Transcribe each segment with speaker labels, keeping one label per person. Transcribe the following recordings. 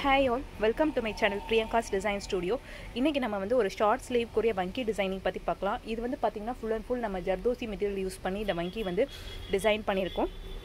Speaker 1: hi all welcome to my channel Priyanka's design studio இன்றைக்கி நம்ம வந்து ஒரு ஷார்ட் ஸ்லீவ் கூடிய வங்கி டிசைனிங் பற்றி பார்க்கலாம் இது வந்து பார்த்திங்கன்னா ஃபுல் அண்ட் ஃபுல் நம்ம ஜர்தோசி மெட்டீரியல் யூஸ் பண்ணி இந்த வங்கி வந்து டிசைன் பண்ணியிருக்கோம்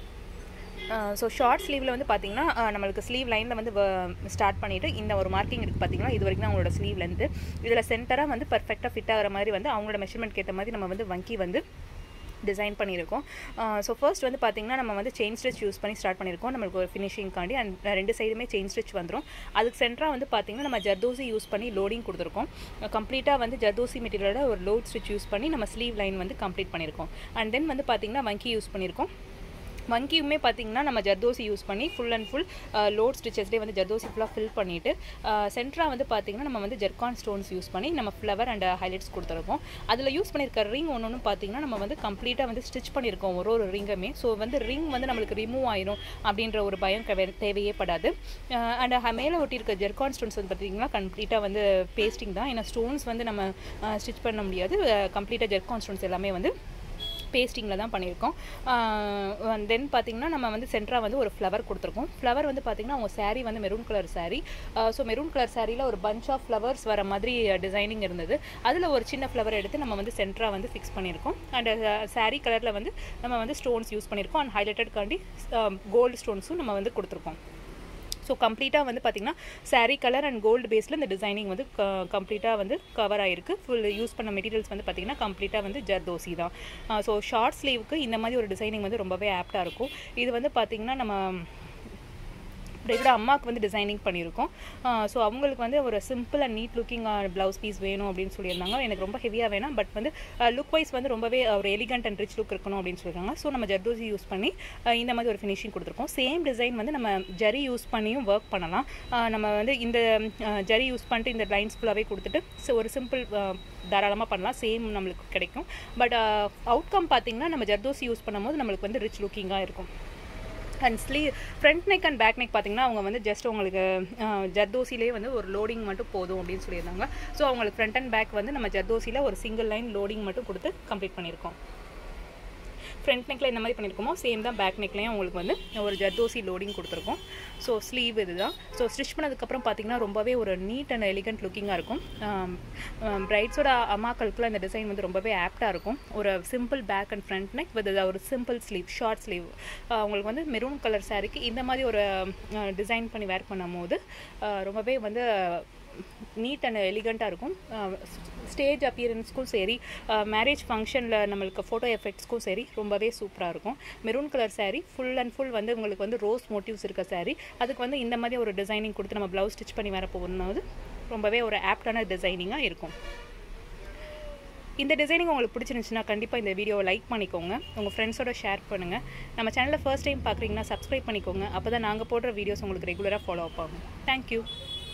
Speaker 1: ஸோ ஷார்ட் ஸ்லீவில் வந்து பார்த்திங்கன்னா நம்மளுக்கு ஸ்லீவ் லைனில் வந்து ஸ்டார்ட் பண்ணிவிட்டு இந்த ஒரு மார்க்கிங் இருக்குது பார்த்திங்கன்னா இது வரைக்கும் தான் அவங்களோட ஸ்லீவ்லேருந்து இதில் சென்டராக வந்து பர்ஃபெக்டாக ஃபிட் ஆகிற மாதிரி வந்து அவங்களோட மெஷர்மெண்ட்க்கு ஏற்ற மாதிரி நம்ம வந்து வங்கி வந்து டிசைன் பண்ணியிருக்கோம் ஸோ ஃபர்ஸ்ட் வந்து பார்த்திங்கன்னா நம்ம வந்து செயின் ஸ்டிச் யூஸ் பண்ணி ஸ்டார்ட் பண்ணியிருக்கோம் நம்மளுக்கு ஒரு ஃபினிஷிங்காண்டி அண்ட் ரெண்டு சைடுமே செயின் ஸ்டிச் வந்துடும் அதுக்கு சென்டராக வந்து பார்த்திங்கன்னா நம்ம ஜர்தோசி யூஸ் பண்ணி லோடிங் கொடுத்துருக்கோம் கம்ப்ளீட்டாக வந்து ஜர்தோசி மெட்டீரியலோட ஒரு லோட் ஸ்டிச் யூஸ் பண்ணி நம்ம ஸ்லீவ் லைன் வந்து கம்ப்ளீட் பண்ணியிருக்கோம் அண்ட் தென் வந்து பார்த்திங்கன்னா வங்கி யூஸ் பண்ணியிருக்கோம் வங்கியுமே பார்த்தீங்கன்னா நம்ம ஜர்தோசி யூஸ் பண்ணி ஃபுல் அண்ட் ஃபுல் லோட் ஸ்டிச்சஸ்லேயே வந்து ஜர்தோசி ஃபுல்லாக ஃபில் பண்ணிவிட்டு சென்டராக வந்து பார்த்திங்கன்னா நம்ம வந்து ஜெர்கான் ஸ்டோன்ஸ் யூஸ் பண்ணி நம்ம ஃப்ளவர் அண்ட் ஹைலைட்ஸ் கொடுத்துருக்கோம் அதில் யூஸ் பண்ணியிருக்க ரிங் ஒன்று ஒன்று பார்த்தீங்கன்னா நம்ம வந்து கம்ப்ளீட்டாக வந்து ஸ்டிச் பண்ணியிருக்கோம் ஒரு ஒரு ரிங்குமே ஸோ வந்து ரிங் வந்து நம்மளுக்கு ரிமூவ் ஆயிரும் அப்படின்ற ஒரு பயம் தேவையே படாது அண்ட் மேலே ஒட்டியிருக்க ஜெர்கான் ஸ்டோன்ஸ் வந்து பார்த்திங்கன்னா கம்ப்ளீட்டாக வந்து பேஸ்டிங் தான் ஏன்னா ஸ்டோன்ஸ் வந்து நம்ம ஸ்டிச் பண்ண முடியாது கம்ப்ளீட்டாக ஜெர்கான் ஸ்டோன்ஸ் எல்லாமே வந்து பேஸ்டிங்கில் தான் பண்ணியிருக்கோம் தென் பார்த்திங்கன்னா நம்ம வந்து சென்டராக வந்து ஒரு ஃப்ளவர் கொடுத்துருக்கோம் ஃப்ளவர் வந்து பார்த்திங்கன்னா அவங்க சாரீ வந்து maroon colour sari so maroon colour சாரியில் ஒரு பஞ்ச் ஆஃப் ஃப்ளவர்ஸ் வர மாதிரி டிசைனிங் இருந்தது அதில் ஒரு சின்ன ஃப்ளவர் எடுத்து நம்ம வந்து சென்டராக வந்து ஃபிக்ஸ் பண்ணியிருக்கோம் அண்ட் சாரீ கலரில் வந்து நம்ம வந்து ஸ்டோன்ஸ் யூஸ் பண்ணியிருக்கோம் அண்ட் ஹைலைட்டட் காண்டி கோல்டு ஸ்டோன்ஸும் நம்ம வந்து கொடுத்துருக்கோம் ஸோ கம்ப்ளீட்டாக வந்து பார்த்திங்கன்னா சாரீ கலர் அண்ட் கோல்டு பேஸில் இந்த டிசைனிங் வந்து கம்ப்ளீட்டாக வந்து கவர் ஆகிருக்கு ஃபுல் யூஸ் பண்ண மெட்டீரியல்ஸ் வந்து பார்த்திங்கன்னா கம்ப்ளீட்டாக வந்து ஜர்தோசி தான் ஸோ ஷார்ட் ஸ்லீவுக்கு இந்த மாதிரி ஒரு டிசைனிங் வந்து ரொம்பவே ஆப்டாக இருக்கும் இது வந்து பார்த்திங்கன்னா நம்ம ரெகுலர் அம்மாவுக்கு வந்து டிசைனிங் பண்ணியிருக்கோம் ஸோ அவங்களுக்கு வந்து ஒரு simple and neat looking blouse piece வேணும் அப்படின்னு சொல்லியிருந்தாங்க எனக்கு ரொம்ப ஹெவியாக வேணாம் பட் வந்து லுக் வைஸ் வந்து ரொம்பவே ஒரு எலிகண்ட் அண்ட் ரிச் லுக் இருக்கணும் அப்படின்னு சொல்லியிருக்காங்க ஸோ நம்ம ஜர்தோசி யூஸ் பண்ணி இந்த மாதிரி ஒரு ஃபினிஷிங் கொடுத்துருக்கோம் சேம் டிசைன் வந்து நம்ம ஜரி யூஸ் பண்ணியும் ஒர்க் பண்ணலாம் நம்ம வந்து இந்த ஜரி யூஸ் பண்ணிட்டு இந்த லைன்ஸ் ஃபுல்லாகவே கொடுத்துட்டு ஸோ ஒரு சிம்பிள் தாராளமாக பண்ணலாம் சேம் நம்மளுக்கு கிடைக்கும் பட் அவுட்கம் பார்த்திங்கன்னா நம்ம ஜர்தோசி யூஸ் பண்ணும்போது நம்மளுக்கு வந்து ரிச் லுக்கிங்காக இருக்கும் and sleeve front neck and back neck பார்த்தீங்கன்னா அவங்க வந்து ஜஸ்ட் உங்களுக்கு ஜர்தோசிலே வந்து ஒரு லோடிங் மட்டும் போதும் அப்படின்னு சொல்லியிருந்தாங்க ஸோ அவங்களுக்கு ஃப்ரண்ட் அண்ட் பேக் வந்து நம்ம ஜர்தோசியில் ஒரு சிங்கிள் லைன் லோடிங் மட்டும் கொடுத்து கம்ப்ளீட் பண்ணியிருக்கோம் ஃப்ரண்ட் நெக்கில் இந்த மாதிரி பண்ணியிருக்கோமோ சேம் தான் பேக் நெக்லேயும் உங்களுக்கு வந்து ஒரு ஜர்தோசி லோடிங் கொடுத்துருக்கோம் ஸோ ஸ்லீவ் இதுதான் ஸோ ஸ்டிச் பண்ணதுக்கப்புறம் பார்த்தீங்கன்னா ரொம்பவே ஒரு நீட் அண்ட் எலிகண்ட் லுக்கிங்காக இருக்கும் பிரைட்ஸோட அம்மாக்களுக்குலாம் இந்த டிசைன் வந்து ரொம்பவே ஆப்டாக இருக்கும் ஒரு simple back and front neck with ஒரு சிம்பிள் ஸ்லீவ் ஷார்ட் ஸ்லீவ் உங்களுக்கு வந்து மெரூன் கலர் சாரிக்கு இந்த மாதிரி ஒரு டிசைன் பண்ணி வேர் பண்ணும் போது ரொம்பவே வந்து நீட் அண்ட் எலிகண்ட்டாக இருக்கும் ஸ்டேஜ் அப்பியரன்ஸ்க்கும் சரி மேரேஜ் ஃபங்க்ஷனில் நம்மளுக்கு ஃபோட்டோ எஃபெக்ட்ஸ்க்கும் சரி ரொம்பவே சூப்பராக இருக்கும் maroon colour sari full and full வந்து உங்களுக்கு வந்து ரோஸ் மோட்டிவ்ஸ் இருக்க சாரீ அதுக்கு வந்து இந்த மாதிரி ஒரு டிசைனிங் கொடுத்து நம்ம ப்ளவுஸ் ஸ்டிச் பண்ணி வர போகும்போது ரொம்பவே ஒரு ஆப்டான டிசைனிங்காக இருக்கும் இந்த டிசைனிங் உங்களுக்கு பிடிச்சிருந்துச்சுன்னா கண்டிப்பாக இந்த வீடியோவை லைக் பண்ணிக்கோங்க உங்கள் ஃப்ரெண்ட்ஸோட ஷேர் பண்ணுங்கள் நம்ம சேனலில் ஃபர்ஸ்ட் டைம் பார்க்குறீங்கன்னா சப்ஸ்கிரைப் பண்ணிக்கோங்க அப்போ தான் நாங்கள் போடுற வீடியோஸ் உங்களுக்கு ரெகுலராக ஃபாலோ அப் ஆகும் தேங்க்யூ